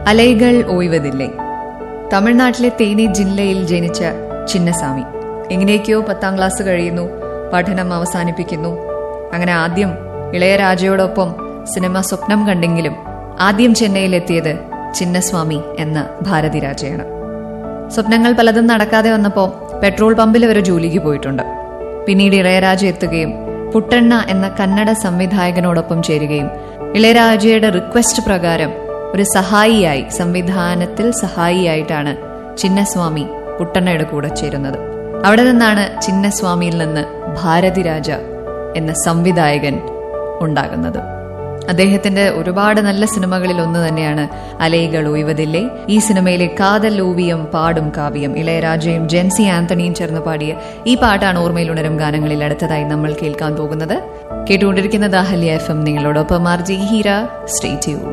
അലൈകൾ ഓയ്വതില്ലേ തമിഴ്നാട്ടിലെ തേനി ജില്ലയിൽ ജനിച്ച ചിന്നസ്വാമി എങ്ങനെയൊക്കെയോ പത്താം ക്ലാസ് കഴിയുന്നു പഠനം അവസാനിപ്പിക്കുന്നു അങ്ങനെ ആദ്യം ഇളയരാജയോടൊപ്പം സിനിമ സ്വപ്നം കണ്ടെങ്കിലും ആദ്യം ചെന്നൈയിലെത്തിയത് ചിന്നസ്വാമി എന്ന ഭാരതിരാജയാണ് സ്വപ്നങ്ങൾ പലതും നടക്കാതെ വന്നപ്പോൾ പെട്രോൾ പമ്പിൽ വരെ ജോലിക്ക് പോയിട്ടുണ്ട് പിന്നീട് ഇളയരാജ എത്തുകയും പുട്ടണ്ണ എന്ന കന്നഡ സംവിധായകനോടൊപ്പം ചേരുകയും ഇളയരാജയുടെ റിക്വസ്റ്റ് പ്രകാരം ഒരു സഹായിയായി സംവിധാനത്തിൽ സഹായിയായിട്ടാണ് ചിന്നസ്വാമി പുട്ടണ്ണയുടെ കൂടെ ചേരുന്നത് അവിടെ നിന്നാണ് ചിന്നസ്വാമിയിൽ നിന്ന് ഭാരതിരാജ എന്ന സംവിധായകൻ ഉണ്ടാകുന്നത് അദ്ദേഹത്തിന്റെ ഒരുപാട് നല്ല സിനിമകളിൽ ഒന്ന് തന്നെയാണ് അലൈകൾ ഒയ്വതില്ലേ ഈ സിനിമയിലെ കാതൽ ഓവിയം പാടും കാവ്യം ഇളയരാജയും ജെൻസി ആന്റണിയും ചേർന്ന് പാടിയ ഈ പാട്ടാണ് ഓർമ്മയിൽ ഉണരും ഗാനങ്ങളിൽ അടുത്തതായി നമ്മൾ കേൾക്കാൻ പോകുന്നത് കേട്ടുകൊണ്ടിരിക്കുന്നത് അഹല്യ എഫ് എം നിങ്ങളോടൊപ്പം R J Heera stay tune